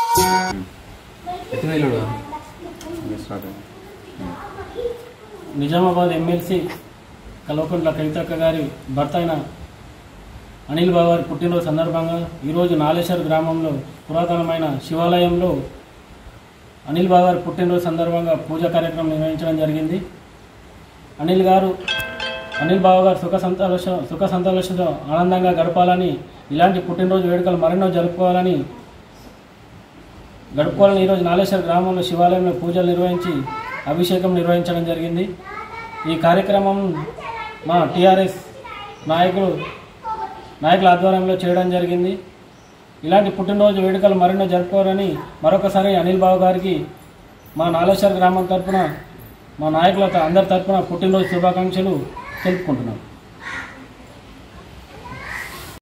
ఎత్తున వెళ్ళాడు స్టార్ట్ అయింది నిజామాబాద్ ఎమ్మెల్సీ కల్వకుంట్ల కవితక్క గారి భర్త అయిన అనిల్ బాబు గారి పుట్టినరోజు సందర్భంగా ఈరోజు నాలేశ్వర్ గ్రామంలో పురాతనమైన శివాలయంలో అనిల్ బాబు గారి పుట్టినరోజు సందర్భంగా పూజా కార్యక్రమం నిర్వహించడం జరిగింది అనిల్ గారు అనిల్ బాబు గారు సుఖ సంతోష సుఖ సంతోషంతో ఆనందంగా గడపాలని ఇలాంటి పుట్టినరోజు వేడుకలు మరెన్నో జరుపుకోవాలని గడుపుకోవాలని ఈరోజు నాలేశ్వర గ్రామంలో శివాలయంలో పూజలు నిర్వహించి అభిషేకం నిర్వహించడం జరిగింది ఈ కార్యక్రమం మా టీఆర్ఎస్ నాయకులు నాయకుల ఆధ్వర్యంలో చేయడం జరిగింది ఇలాంటి పుట్టినరోజు వేడుకలు మరెన్నో జరుపుకోవాలని మరొకసారి అనిల్ బాబు గారికి మా నాలేశ్వర గ్రామం తరపున మా నాయకుల అందరి తరపున పుట్టినరోజు శుభాకాంక్షలు తెలుపుకుంటున్నాం